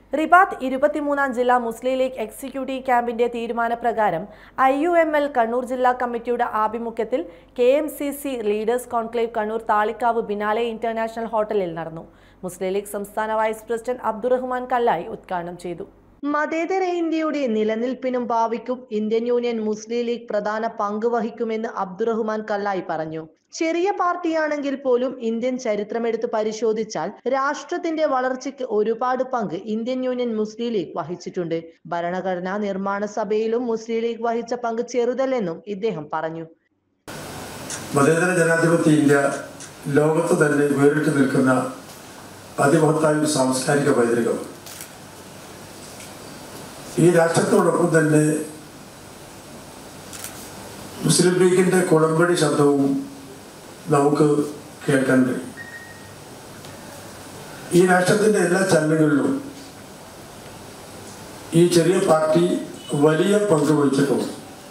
റിബാത്ത് ഇരുപത്തിമൂന്നാം ജില്ലാ മുസ്ലിം League executive ക്യാമ്പിന്റെ തീരുമാനപ്രകാരം I U M L Kannur ജില്ലാ കമ്മിറ്റിയുടെ ആഭിമുഖ്യത്തിൽ K M C C leaders conclave Kannur Thalikkavu Binale international ഹോട്ടലിൽ നടന്നു മുസ്ലിം ലീഗ് സംസ്ഥാന വൈസ് പ്രസിഡന്റ് അബ്ദുറഹ്മാൻ കല്ലായി ഉദ്ഘാടനം ചെയ്തു മതേതര ഇന്ത്യയുടെ നിലനിൽപ്പിനും ഭാവിക്കും ഇന്ത്യൻ യൂണിയൻ മുസ്ലിം ലീഗ് പ്രധാന പങ്ക് വഹിക്കുമെന്ന് അബ്ദുറഹ്മാൻ കല്ലായി പറഞ്ഞു ചെറിയ പാർട്ടിയാണെങ്കിൽ പോലും ഇന്ത്യൻ ചരിത്രമെടുത്ത് പരിശോധിച്ചാൽ രാഷ്ട്രത്തിന്റെ വളർച്ചയ്ക്ക് ഒരുപാട് പങ്ക് ഇന്ത്യൻ യൂണിയൻ മുസ്ലിം ലീഗ് വഹിച്ചിട്ടുണ്ട് ഭരണഘടനാ നിർമ്മാണ സഭയിലും മുസ്ലിം ലീഗ് വഹിച്ച പങ്ക് ചെറുതല്ലെന്നും ഇദ്ദേഹം പറഞ്ഞു മതേതര ജനാധിപത്യ ഇന്ത്യ ലോകത്ത് തന്നെ വേറിട്ട് നിൽക്കുന്ന അതിമഹത്തായ ഒരു സാംസ്കാരിക പൈതൃകം ഈ രാഷ്ട്രത്തോടൊപ്പം തന്നെ മുസ്ലിം ലീഗിന്റെ കുളമ്പടി ശബ്ദവും നമുക്ക് കേൾക്കാൻ കഴിയും ഈ രാഷ്ട്രത്തിന്റെ എല്ലാ ചലനങ്ങളിലും ഈ ചെറിയ പാർട്ടി വലിയ പങ്ക് വഹിച്ചിട്ടുണ്ട്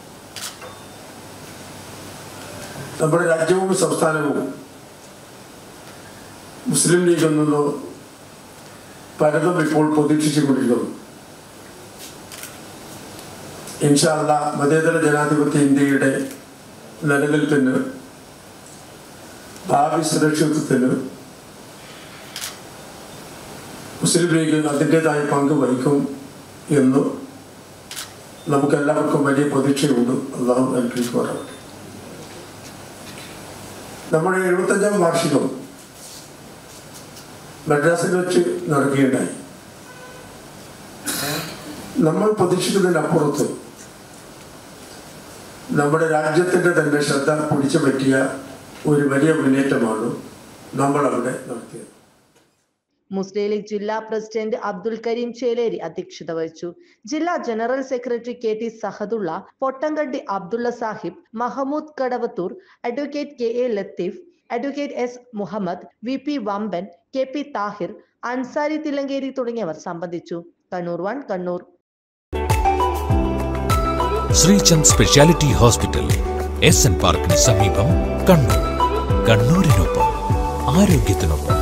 നമ്മുടെ രാജ്യവും സംസ്ഥാനവും മുസ്ലിം ലീഗിൽ നിന്ന് പലതും ഇപ്പോൾ പ്രതീക്ഷിച്ചുകൊണ്ടിരിക്കുന്നു ഇൻഷാല്ല മതേതര ജനാധിപത്യ ഇന്ത്യയുടെ നിലനിൽപ്പിന് ഭാവി സുരക്ഷിതത്വത്തിന് മുസ്ലിം ലീഗ് അതിൻ്റെതായ പങ്ക് വഹിക്കും എന്ന് നമുക്കെല്ലാവർക്കും വലിയ പ്രതീക്ഷയുണ്ട് അള്ളാഹു അനുഗ്രഹിക്കുവാറാവട്ടെ നമ്മുടെ എഴുപത്തഞ്ചാം വാർഷികം മദ്രാസിൽ വെച്ച് നടക്കുകയുണ്ടായി നമ്മൾ പ്രതീക്ഷിക്കുന്നതിനപ്പുറത്ത് നമ്മുടെ രാജ്യത്തിൻ്റെ തന്നെ ശ്രദ്ധ പിടിച്ചു പറ്റിയ ഒരു വലിയ മുന്നേറ്റമാണ് നമ്മൾ അവിടെ നടത്തിയത് മുസ്ലിം ലീഗ് ജില്ലാ പ്രസിഡന്റ് അബ്ദുൽ കരീം ചേലേരി അധ്യക്ഷത വഹിച്ചു ജില്ലാ general secretary K T Sahadulla Pottankandi Abdulla Sahib Mahamood Kadavathur advocate K A Latheef advocate S Muhammad V P Vamban K P Thahir Ansari Thillankeri തുടങ്ങിയവർ സംബന്ധിച്ചു Kannur one Kannur Sreechand speciality hospital S N പാർക്കിന് സമീപം കണ്ണൂർ കണ്ണൂരിനൊപ്പം ആരോഗ്യത്തിനൊപ്പം